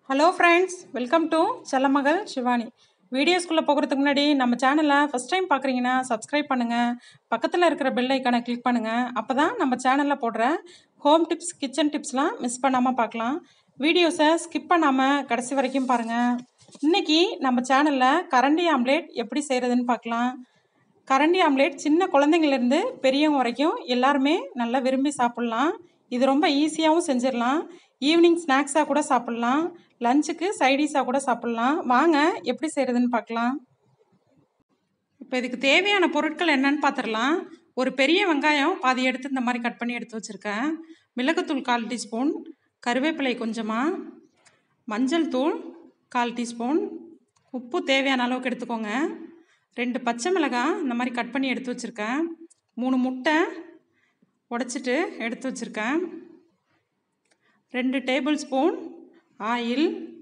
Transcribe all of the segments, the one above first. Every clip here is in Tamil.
hello friends welcome to Chellamagal Shivani வீடியோஸ்குள்ளே போகிறதுக்கு முன்னாடி நம்ம சேனலை ஃபஸ்ட் டைம் பார்க்குறீங்கன்னா சப்ஸ்கிரைப் பண்ணுங்கள் பக்கத்தில் இருக்கிற பெல் ஐக்கானை கிளிக் பண்ணுங்கள் அப்போ தான் நம்ம சேனலில் போடுற ஹோம் டிப்ஸ் கிச்சன் டிப்ஸ்லாம் மிஸ் பண்ணாமல் பார்க்கலாம் வீடியோஸை ஸ்கிப் பண்ணாமல் கடைசி வரைக்கும் பாருங்கள் இன்றைக்கி நம்ம சேனலில் கரண்டி ஆம்லேட் எப்படி செய்கிறதுன்னு பார்க்கலாம் கரண்டி ஆம்லேட் சின்ன குழந்தைங்கள்லேருந்து பெரியவங்க வரைக்கும் எல்லாருமே நல்லா விரும்பி சாப்பிட்லாம் இது ரொம்ப ஈஸியாகவும் செஞ்சிடலாம் ஈவினிங் ஸ்நாக்ஸாக கூட சாப்பிட்லாம் லஞ்சுக்கு சைடிஷாக கூட சாப்பிட்லாம் வாங்க எப்படி செய்கிறதுன்னு பார்க்கலாம் இப்போ இதுக்கு தேவையான பொருட்கள் என்னன்னு பார்த்துடலாம் ஒரு பெரிய வெங்காயம் பாதி எடுத்து இந்த மாதிரி கட் பண்ணி எடுத்து வச்சுருக்கேன் மிளகுத்தூள் கால் டீஸ்பூன் கருவேப்பிலை கொஞ்சமாக மஞ்சள் தூள் கால் டீஸ்பூன் உப்பு தேவையான அளவுக்கு எடுத்துக்கோங்க ரெண்டு பச்சை மிளகாய் இந்த மாதிரி கட் பண்ணி எடுத்து வச்சுருக்கேன் மூணு முட்டை உடச்சிட்டு எடுத்து வச்சுருக்கேன் ரெண்டு டேபிள் ஸ்பூன் ஆயில்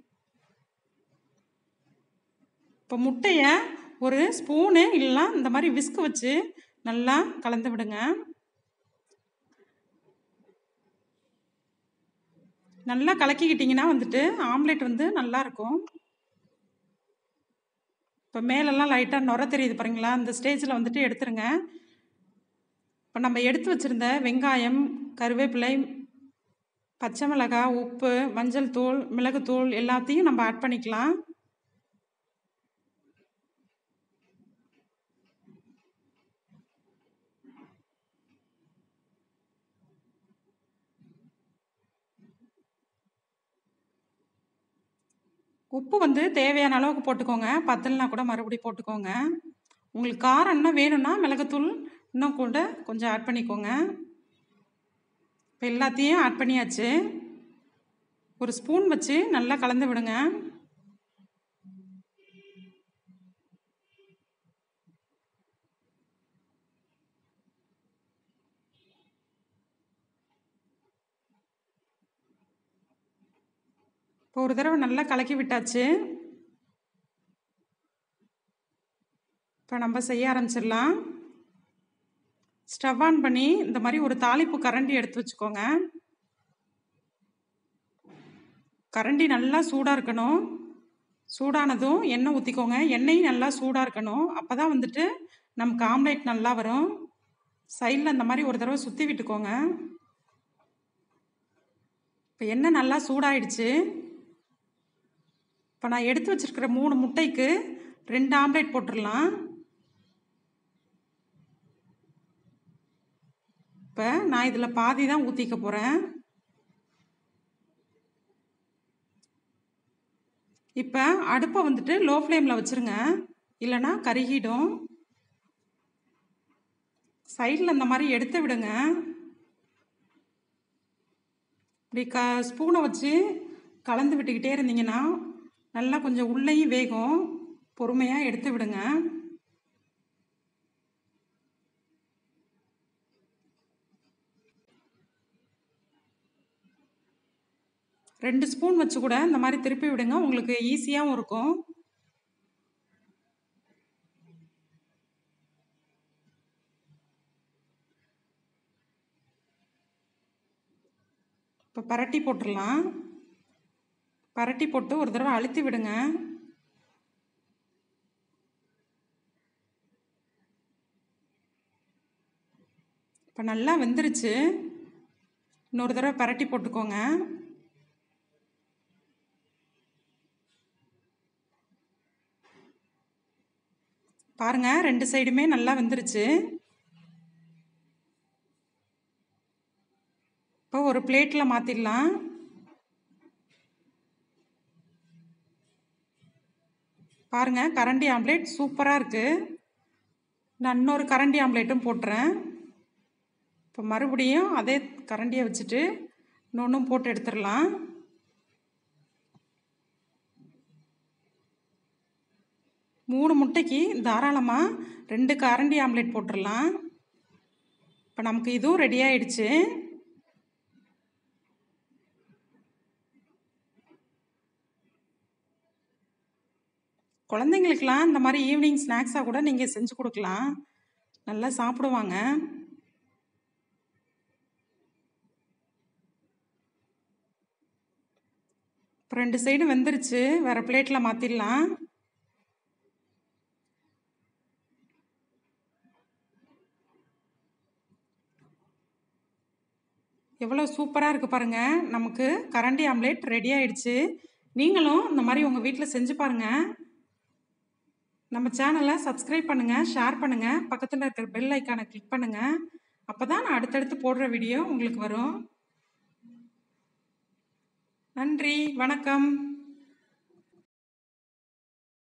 இப்போ முட்டையை ஒரு ஸ்பூனு இல்லைனா இந்த மாதிரி விஸ்க் வச்சு நல்லா கலந்து விடுங்க நல்லா கலக்கிக்கிட்டிங்கன்னா வந்துட்டு ஆம்லேட் வந்து நல்லா இருக்கும் இப்போ மேலெல்லாம் லைட்டாக நுர தெரியுது பாருங்களா அந்த ஸ்டேஜில் வந்துட்டு எடுத்துருங்க இப்போ நம்ம எடுத்து வச்சுருந்த வெங்காயம் கருவேப்பிலை பச்சை மிளகாய் உப்பு மஞ்சள் தூள் மிளகுத்தூள் எல்லாத்தையும் நம்ம ஆட் பண்ணிக்கலாம் உப்பு வந்து தேவையான அளவுக்கு போட்டுக்கோங்க பத்தலைனா கூட மறுபடியும் போட்டுக்கோங்க உங்களுக்கு காரம் இன்னும் வேணும்னா மிளகுத்தூள் இன்னும் கூட கொஞ்சம் ஆட் பண்ணிக்கோங்க இப்போ எல்லாத்தையும் ஆட் பண்ணியாச்சு ஒரு ஸ்பூன் வச்சு நல்லா கலந்து விடுங்க இப்போ ஒரு தடவை நல்லா கலக்கி விட்டாச்சு இப்போ நம்ம செய்ய ஆரம்பிச்சிடலாம் ஸ்டவ் ஆன் பண்ணி இந்த மாதிரி ஒரு தாளிப்பு கரண்டி எடுத்து வச்சுக்கோங்க கரண்டி நல்லா சூடாக இருக்கணும் சூடானதும் எண்ணெய் ஊற்றிக்கோங்க எண்ணெயும் நல்லா சூடாக இருக்கணும் அப்போ தான் வந்துட்டு நமக்கு ஆம்லேட் நல்லா வரும் சைடில் இந்த மாதிரி ஒரு தடவை சுற்றி விட்டுக்கோங்க இப்போ எண்ணெய் நல்லா சூடாயிடுச்சு இப்போ நான் எடுத்து வச்சுருக்கிற மூணு முட்டைக்கு ரெண்டு ஆம்லேட் போட்டுடலாம் இப்போ நான் இதில் பாதி தான் ஊற்றிக்க போகிறேன் இப்போ அடுப்பை வந்துட்டு லோ ஃப்ளேமில் வச்சுருங்க இல்லைன்னா கருகிடும் சைடில் இந்த மாதிரி எடுத்து விடுங்க இப்படி க ஸ்பூனை வச்சு கலந்து விட்டுக்கிட்டே இருந்தீங்கன்னா நல்லா கொஞ்சம் உள்ளேயும் வேகும் பொறுமையாக எடுத்து விடுங்க ரெண்டு ஸ்பூன் வச்சு கூட இந்த மாதிரி திருப்பி விடுங்க உங்களுக்கு ஈஸியாகவும் இருக்கும் இப்போ பரட்டி போட்டுடலாம் பரட்டி போட்டு ஒரு தடவை அழுத்தி விடுங்க இப்போ நல்லா வெந்துருச்சு இன்னொரு தடவை பரட்டி போட்டுக்கோங்க பாருங்க ரெண்டு சைடுமே நல்லா வெந்துருச்சு இப்போ ஒரு பிளேட்டில் மாற்றிடலாம் பாருங்க கரண்டி ஆம்லேட் சூப்பராக இருக்குது நான் இன்னொரு கரண்டி ஆம்லேட்டும் போட்டுறேன் இப்போ மறுபடியும் அதே கரண்டியை வச்சுட்டு இன்னொன்றும் போட்டு எடுத்துடலாம் மூணு முட்டைக்கு தாராளமாக ரெண்டு கரண்டி ஆம்லேட் போட்டுடலாம் இப்போ நமக்கு இதுவும் ரெடி ஆயிடுச்சு குழந்தைங்களுக்கெலாம் இந்த மாதிரி ஈவினிங் ஸ்நாக்ஸாக கூட நீங்கள் செஞ்சு கொடுக்கலாம் நல்லா சாப்பிடுவாங்க இப்போ ரெண்டு சைடு வெந்துருச்சு வேறு பிளேட்டில் மாற்றிடலாம் எவ்வளோ சூப்பராக இருக்குது பாருங்கள் நமக்கு கரண்டி ஆம்லேட் ரெடி ஆயிடுச்சு நீங்களும் இந்த மாதிரி உங்கள் வீட்டில் செஞ்சு பாருங்கள் நம்ம சேனலை சப்ஸ்கிரைப் பண்ணுங்கள் ஷேர் பண்ணுங்கள் பக்கத்தில் இருக்கிற பெல் ஐக்கானை கிளிக் பண்ணுங்கள் அப்போ தான் நான் அடுத்தடுத்து போடுற வீடியோ உங்களுக்கு வரும் நன்றி வணக்கம்